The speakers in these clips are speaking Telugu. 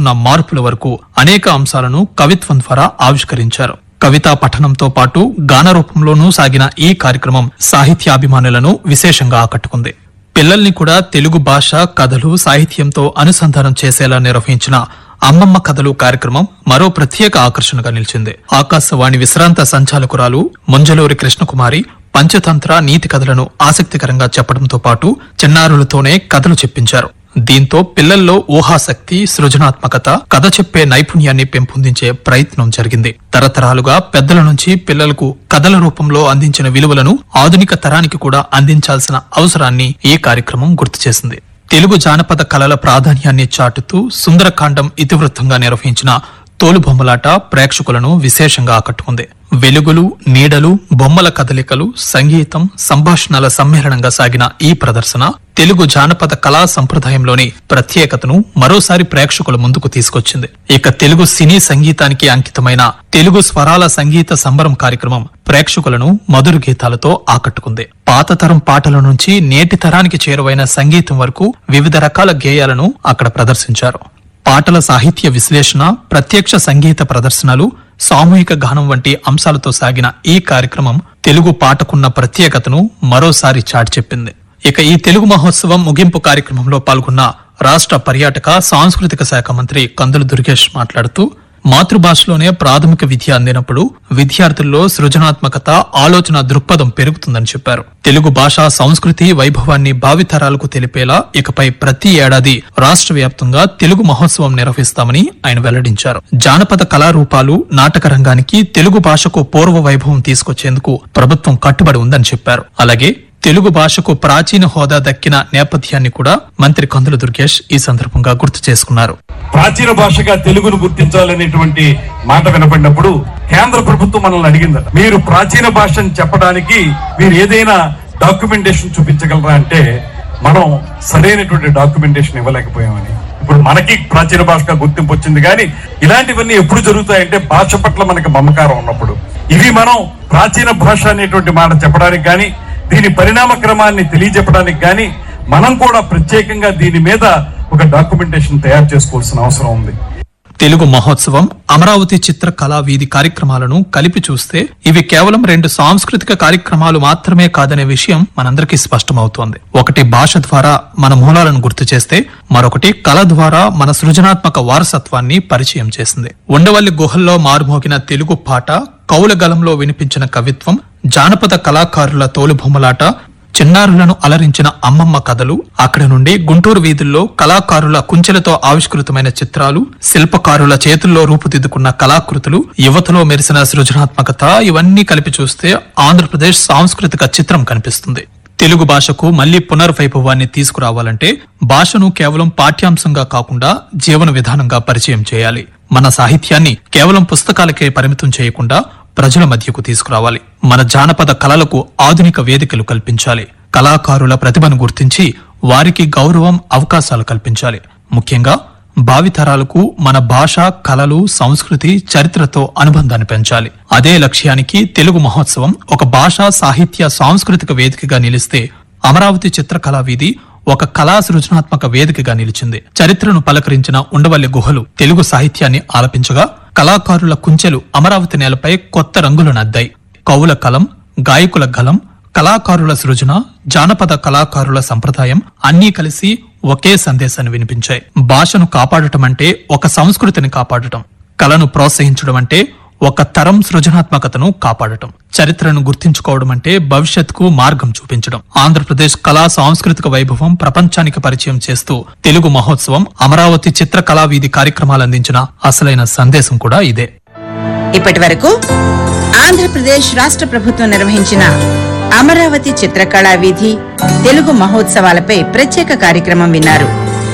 వస్తున్న మార్పుల వరకు అనేక అంశాలను కవిత్వం ద్వారా ఆవిష్కరించారు కవితా పఠనంతో పాటు గాన రూపంలోనూ సాగిన ఈ కార్యక్రమం సాహిత్యాభిమానులను విశేషంగా ఆకట్టుకుంది పిల్లల్ని కూడా తెలుగు భాష కథలు సాహిత్యంతో అనుసంధానం చేసేలా నిర్వహించిన అమ్మమ్మ కథలు కార్యక్రమం మరో ప్రత్యేక ఆకర్షణగా నిలిచింది ఆకాశవాణి విశ్రాంత సంచాలకురాలు ముంజలూరి కృష్ణకుమారి పంచతంత్ర నీతి కథలను ఆసక్తికరంగా చెప్పడంతో పాటు చిన్నారులతోనే కథలు చెప్పించారు దీంతో పిల్లల్లో ఊహాశక్తి సృజనాత్మకత కథ చెప్పే నైపుణ్యాన్ని పెంపొందించే ప్రయత్నం జరిగింది తరతరాలుగా పెద్దల నుంచి పిల్లలకు కథల రూపంలో అందించిన విలువలను ఆధునిక తరానికి కూడా అందించాల్సిన అవసరాన్ని ఈ కార్యక్రమం గుర్తు చేసింది తెలుగు జానపద కళల ప్రాధాన్యాన్ని చాటుతూ సుందరకాండం ఇతివృత్తంగా నిర్వహించిన తోలుబొమ్మలాట ప్రేక్షకులను విశేషంగా ఆకట్టుకుంది వెలుగులు నీడలు బొమ్మల కదలికలు సంగీతం సంభాషణల సమ్మేళనంగా సాగిన ఈ ప్రదర్శన తెలుగు జానపద కళా సంప్రదాయంలోని ప్రత్యేకతను మరోసారి ప్రేక్షకుల ముందుకు తీసుకొచ్చింది ఇక తెలుగు సినీ సంగీతానికి అంకితమైన తెలుగు స్వరాల సంగీత సంబరం కార్యక్రమం ప్రేక్షకులను మధుర గీతాలతో ఆకట్టుకుంది పాత తరం పాటల నుంచి నేటి తరానికి చేరువైన సంగీతం వరకు వివిధ రకాల గేయాలను అక్కడ ప్రదర్శించారు పాటల సాహిత్య విశ్లేషణ ప్రత్యక్ష సంగీత ప్రదర్శనలు సామూహిక గానం వంటి అంశాలతో సాగిన ఈ కార్యక్రమం తెలుగు పాటకున్న ప్రత్యేకతను మరోసారి చాటి చెప్పింది ఇక ఈ తెలుగు మహోత్సవం ముగింపు కార్యక్రమంలో పాల్గొన్న రాష్ట్ర పర్యాటక సాంస్కృతిక శాఖ మంత్రి కందుల దుర్గేష్ మాట్లాడుతూ మాతృభాషలోనే ప్రాథమిక విద్య అందినప్పుడు విద్యార్థుల్లో సృజనాత్మకత ఆలోచన దృక్పథం పెరుగుతుందని చెప్పారు తెలుగు భాషా సంస్కృతి వైభవాన్ని భావితరాలకు తెలిపేలా ఇకపై ప్రతి ఏడాది రాష్ట్ర వ్యాప్తంగా తెలుగు మహోత్సవం నిర్వహిస్తామని ఆయన వెల్లడించారు జానపద కళారూపాలు నాటక రంగానికి తెలుగు భాషకు పూర్వ వైభవం తీసుకొచ్చేందుకు ప్రభుత్వం కట్టుబడి ఉందని చెప్పారు అలాగే తెలుగు భాషకు ప్రాచీన హోదా దక్కిన నేపథ్యాన్ని కూడా మంత్రి కందుల దుర్గేష్ ఈ సందర్భంగా గుర్తు చేసుకున్నారు ప్రాచీన భాషగా తెలుగును గుర్తించాలనేటువంటి మాట వినపడినప్పుడు కేంద్ర ప్రభుత్వం మనల్ని అడిగిందట మీరు ప్రాచీన భాషని చెప్పడానికి మీరు ఏదైనా డాక్యుమెంటేషన్ చూపించగలరా అంటే మనం సరైనటువంటి డాక్యుమెంటేషన్ ఇవ్వలేకపోయామని ఇప్పుడు మనకి ప్రాచీన భాషగా గుర్తింపు వచ్చింది కానీ ఇలాంటివన్నీ ఎప్పుడు జరుగుతాయంటే భాష పట్ల మనకి మమకారం ఉన్నప్పుడు ఇవి మనం ప్రాచీన భాష అనేటువంటి మాట చెప్పడానికి కానీ దీని పరిణామ క్రమాన్ని తెలియజెప్పడానికి కానీ మనం కూడా ప్రత్యేకంగా దీని మీద ఒక డాక్యుమెంటేషన్ తయారు చేసుకోవాల్సిన అవసరం ఉంది తెలుగు మహోత్సవం అమరావతి చిత్ర కళా వీధి కార్యక్రమాలను కలిపి చూస్తే ఇవి కేవలం రెండు సాంస్కృతిక కార్యక్రమాలు మాత్రమే కాదనే విషయం మనందరికీ స్పష్టమవుతోంది ఒకటి భాష ద్వారా మన మూలాలను గుర్తు చేస్తే మరొకటి కళ ద్వారా మన సృజనాత్మక వారసత్వాన్ని పరిచయం చేసింది ఉండవల్లి గుహల్లో మారుమోగిన తెలుగు పాట కౌల గలంలో వినిపించిన కవిత్వం జానపద కళాకారుల తోలుబొమ్మలాట చిన్నారులను అలరించిన అమ్మమ్మ కథలు అక్కడి నుండి గుంటూరు వీధుల్లో కళాకారుల కుంచెలతో ఆవిష్కృతమైన చిత్రాలు శిల్పకారుల చేతుల్లో రూపుదిద్దుకున్న కళాకృతులు యువతలో మెరిసిన సృజనాత్మకత ఇవన్నీ కలిపి చూస్తే ఆంధ్రప్రదేశ్ సాంస్కృతిక చిత్రం కనిపిస్తుంది తెలుగు భాషకు మళ్లీ పునర్వైభవాన్ని తీసుకురావాలంటే భాషను కేవలం పాఠ్యాంశంగా కాకుండా జీవన విధానంగా పరిచయం చేయాలి మన సాహిత్యాన్ని కేవలం పుస్తకాలకే పరిమితం చేయకుండా ప్రజల మధ్యకు తీసుకురావాలి మన జానపద కళలకు ఆధునిక వేదికలు కల్పించాలి కళాకారుల ప్రతిభను గుర్తించి వారికి గౌరవం అవకాశాలు కల్పించాలి ముఖ్యంగా భావితరాలకు మన భాష కళలు సంస్కృతి చరిత్రతో అనుబంధాన్ని పెంచాలి అదే లక్ష్యానికి తెలుగు మహోత్సవం ఒక భాషా సాహిత్య సాంస్కృతిక వేదికగా నిలిస్తే అమరావతి చిత్రకళా వీధి ఒక కళా సృజనాత్మక వేదికగా నిలిచింది చరిత్రను పలకరించిన ఉండవల్లి గుహలు తెలుగు సాహిత్యాన్ని ఆలపించగా కళాకారుల కుంచెలు అమరావతి నేలపై కొత్త రంగులను అద్దాయి కవుల కలం గాయకుల గలం కళాకారుల సృజన జానపద కళాకారుల సంప్రదాయం అన్నీ కలిసి ఒకే సందేశాన్ని వినిపించాయి భాషను కాపాడటం అంటే ఒక సంస్కృతిని కాపాడటం కళను ప్రోత్సహించడం అంటే ఒక తరం సృజనాత్మకతను కాపాడటం చరిత్రను గుర్తించుకోవడం అంటే భవిష్యత్తుకు మార్గం చూపించడం ఆంధ్రప్రదేశ్ కళా సాంస్కృతిక వైభవం ప్రపంచానికి పరిచయం చేస్తూ తెలుగు మహోత్సవం అమరావతి చిత్రకళా వీధి కార్యక్రమాలు అందించిన అసలైన సందేశం కూడా ఇదే ఇప్పటి వరకు ఆంధ్రప్రదేశ్ రాష్ట్ర ప్రభుత్వం నిర్వహించిన అమరావతి చిత్రకళా వీధి తెలుగు మహోత్సవాలపై ప్రత్యేక కార్యక్రమం విన్నారు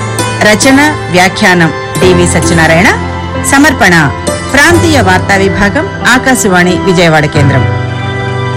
రచన వ్యాఖ్యానం డివి సత్యనారాయణ సమర్పణ ప్రాంతీయ వార్తా విభాగం ఆకాశవాణి విజయవాడ కేంద్రం